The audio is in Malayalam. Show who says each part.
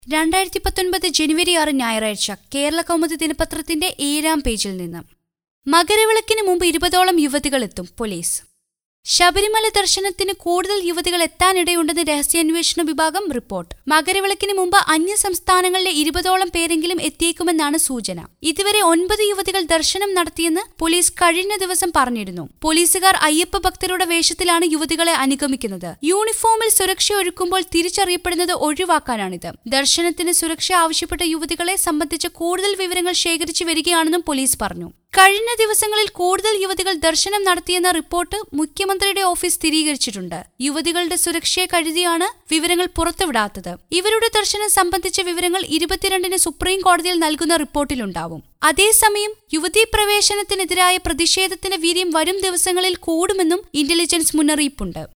Speaker 1: രണ്ടായിരത്തി പത്തൊൻപത് ജനുവരി ആറ് ഞായറാഴ്ച കേരള കൗമുദി ദിനപത്രത്തിന്റെ ഏഴാം പേജിൽ നിന്ന് മകരവിളക്കിന് മുമ്പ് ഇരുപതോളം യുവതികൾ എത്തും പോലീസ് ശബരിമല ദർശനത്തിന് കൂടുതൽ യുവതികൾ എത്താനിടയുണ്ടെന്ന് രഹസ്യാന്വേഷണ വിഭാഗം റിപ്പോർട്ട് മകരവിളക്കിന് മുമ്പ് അന്യ സംസ്ഥാനങ്ങളിലെ ഇരുപതോളം പേരെങ്കിലും എത്തിയേക്കുമെന്നാണ് സൂചന ഇതുവരെ ഒൻപത് യുവതികൾ ദർശനം നടത്തിയെന്ന് പോലീസ് കഴിഞ്ഞ ദിവസം പറഞ്ഞിരുന്നു പോലീസുകാർ അയ്യപ്പ ഭക്തരുടെ വേഷത്തിലാണ് യുവതികളെ അനുഗമിക്കുന്നത് യൂണിഫോമിൽ സുരക്ഷ ഒരുക്കുമ്പോൾ തിരിച്ചറിയപ്പെടുന്നത് ഒഴിവാക്കാനാണിത് ദർശനത്തിന് സുരക്ഷ ആവശ്യപ്പെട്ട യുവതികളെ സംബന്ധിച്ച കൂടുതൽ വിവരങ്ങൾ ശേഖരിച്ചു വരികയാണെന്നും പോലീസ് പറഞ്ഞു കഴിഞ്ഞ ദിവസങ്ങളിൽ കൂടുതൽ യുവതികൾ ദർശനം നടത്തിയെന്ന റിപ്പോർട്ട് മുഖ്യമന്ത്രിയുടെ ഓഫീസ് സ്ഥിരീകരിച്ചിട്ടുണ്ട് യുവതികളുടെ സുരക്ഷയെ കരുതിയാണ് വിവരങ്ങൾ പുറത്തുവിടാത്തത് ഇവരുടെ ദർശനം സംബന്ധിച്ച വിവരങ്ങൾ ഇരുപത്തിരണ്ടിന് സുപ്രീം കോടതിയിൽ നൽകുന്ന റിപ്പോർട്ടിലുണ്ടാവും അതേസമയം യുവതീ പ്രവേശനത്തിനെതിരായ പ്രതിഷേധത്തിന്റെ വീര്യം വരും ദിവസങ്ങളിൽ കൂടുമെന്നും ഇന്റലിജൻസ് മുന്നറിയിപ്പുണ്ട്